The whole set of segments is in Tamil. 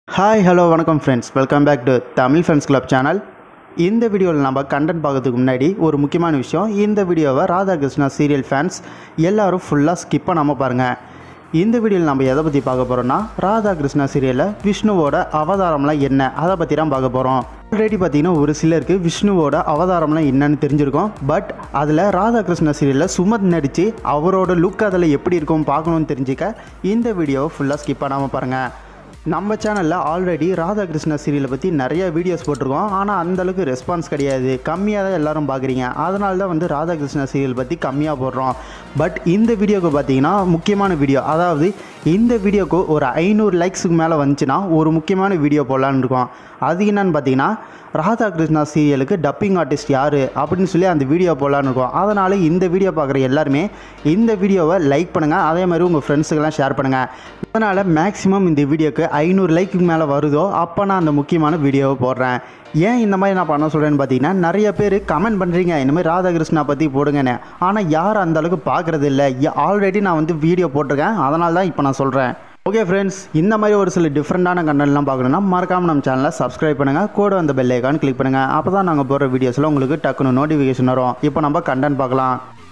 ஹாய் ஹலோ வணக்கம் friends welcome back to Tamil friends club channel இந்த வீடியோவில் நம்ம கண்டென்ட் பார்க்கறதுக்கு முன்னாடி ஒரு முக்கியமான விஷயம் இந்த வீடியோவை ராதாகிருஷ்ணா சீரியல் ஃபேன்ஸ் எல்லாரும் ஃபுல்லாக ஸ்கிப் பண்ணாமல் பாருங்கள் இந்த வீடியோவில் நம்ம எதை பற்றி பார்க்க போகிறோம்னா ராதாகிருஷ்ணா சீரியலில் விஷ்ணுவோட அவதாரம்லாம் என்ன அதை பற்றி தான் பார்க்க போகிறோம் ஆல்ரெடி பார்த்தீங்கன்னா ஒரு சிலருக்கு விஷ்ணுவோட அவதாரம்லாம் என்னன்னு தெரிஞ்சிருக்கும் பட் அதில் ராதாகிருஷ்ணா சீரியலில் சுமத் நடித்து அவரோட லுக் அதில் எப்படி இருக்கும் பார்க்கணுன்னு தெரிஞ்சுக்க இந்த வீடியோவை ஃபுல்லாக ஸ்கிப் பண்ணாமல் பாருங்கள் நம்ம சேனலில் ஆல்ரெடி ராதாகிருஷ்ணா சீரியலை பற்றி நிறைய வீடியோஸ் போட்டிருக்கோம் ஆனால் அந்தளவுக்கு ரெஸ்பான்ஸ் கிடையாது கம்மியாக தான் எல்லாரும் பார்க்குறீங்க அதனால தான் வந்து ராதாகிருஷ்ணா சீரியல் பற்றி கம்மியாக போடுறோம் பட் இந்த வீடியோக்கு பார்த்தீங்கன்னா முக்கியமான வீடியோ அதாவது இந்த வீடியோக்கு ஒரு ஐநூறு லைக்ஸுக்கு மேலே வந்துச்சுன்னா ஒரு முக்கியமான வீடியோ போடலான்னு இருக்கோம் அது என்னன்னு பார்த்தீங்கன்னா ராதாகிருஷ்ணா சீரியலுக்கு டப்பிங் ஆர்டிஸ்ட் யார் அப்படின்னு சொல்லி அந்த வீடியோ போடலான்னு இருக்கோம் அதனால் இந்த வீடியோ பார்க்குற எல்லாருமே இந்த வீடியோவை லைக் பண்ணுங்கள் அதே மாதிரி உங்கள் ஃப்ரெண்ட்ஸுக்கெல்லாம் ஷேர் பண்ணுங்கள் அதனால் மேக்ஸிமம் இந்த வீடியோக்கு ஐநூறு லைக்குக்கு மேலே வருதோ அப்போ நான் அந்த முக்கியமான வீடியோவை போடுறேன் ஏன் இந்த மாதிரி நான் பண்ண சொல்கிறேன்னு பார்த்தீங்கன்னா நிறைய பேர் கமெண்ட் பண்ணுறீங்க இந்த மாதிரி ராதாகிருஷ்ணா பற்றி போடுங்கன்னு ஆனால் யார் அந்த அளவுக்கு பார்க்குறது இல்லை ஆல்ரெடி நான் வந்து வீடியோ போட்டிருக்கேன் அதனால தான் இப்போ நான் சொல்கிறேன் ஓகே ஃப்ரெண்ட்ஸ் இந்த மாதிரி ஒரு சில டிஃப்ரெண்ட்டான கண்டென்ட்லாம் பார்க்கணுன்னா மறக்காமல் நம்ம சேனலை சப்ஸ்கிரைப் பண்ணுங்கள் கூட வந்த பெல் ஐக்கான் கிளிக் பண்ணுங்கள் அப்போ தான் நாங்கள் போடுற வீடியோஸில் உங்களுக்கு டக்குன்னு நோட்டிஃபிகேஷன் வரும் இப்போ நம்ம கண்டென்ட் பார்க்கலாம்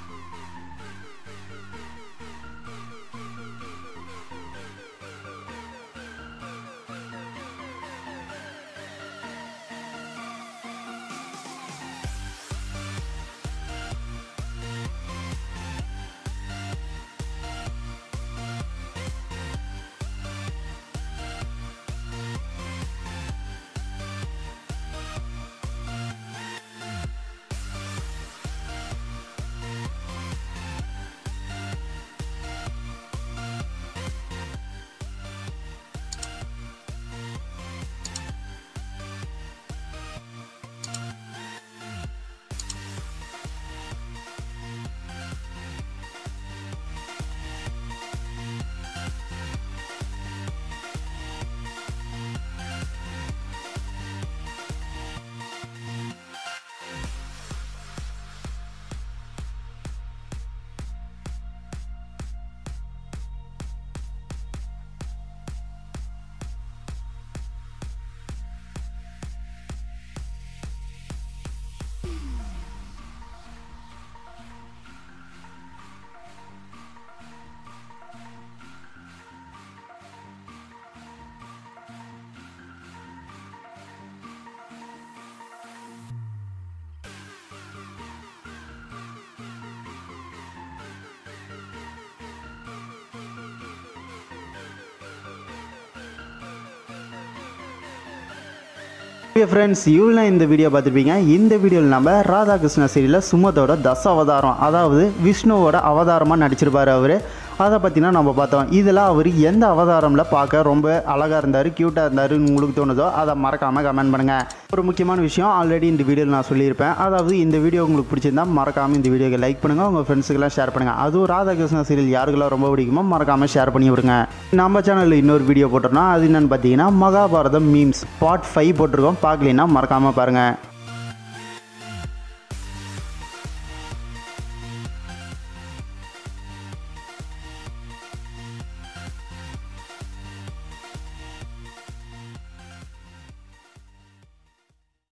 ஓகே ஃப்ரெண்ட்ஸ் இவ்வளோ இந்த வீடியோ பார்த்துருப்பீங்க இந்த வீடியோவில் நம்ம ராதாகிருஷ்ண சீரியலில் சுமதோட தச அவதாரம் அதாவது விஷ்ணுவோட அவதாரமாக நடிச்சிருப்பார் அவர் அதை பற்றினா நம்ம பார்த்தோம் இதில் அவர் எந்த அவதாரமில் பார்க்க ரொம்ப அழகாக இருந்தார் க்யூட்டாக இருந்தாருன்னு உங்களுக்கு தோணுதோ அதை மறக்காமல் கமெண்ட் பண்ணுங்கள் ஒரு முக்கியமான விஷயம் ஆல்ரெடி இந்த வீடியோவில் நான் சொல்லியிருப்பேன் அதாவது இந்த வீடியோ உங்களுக்கு பிடிச்சிருந்தா மறக்காமல் இந்த வீடியோக்கு லைக் பண்ணுங்கள் உங்கள் ஃப்ரெண்ட்ஸுக்கெல்லாம் ஷேர் பண்ணுங்கள் அதுவும் ராதாகிருஷ்ண சீரியல் யாருக்கெல்லாம் ரொம்ப பிடிக்குமோ மறக்காமல் ஷேர் பண்ணி விடுங்க நம்ம சேனலில் இன்னொரு வீடியோ போட்டோம்னா அது என்னென்னு பார்த்தீங்கன்னா மகாபாரதம் மீம்ஸ் பார்ட் ஃபைவ் போட்டிருக்கோம் பார்க்கலனா மறக்காமல் பாருங்கள்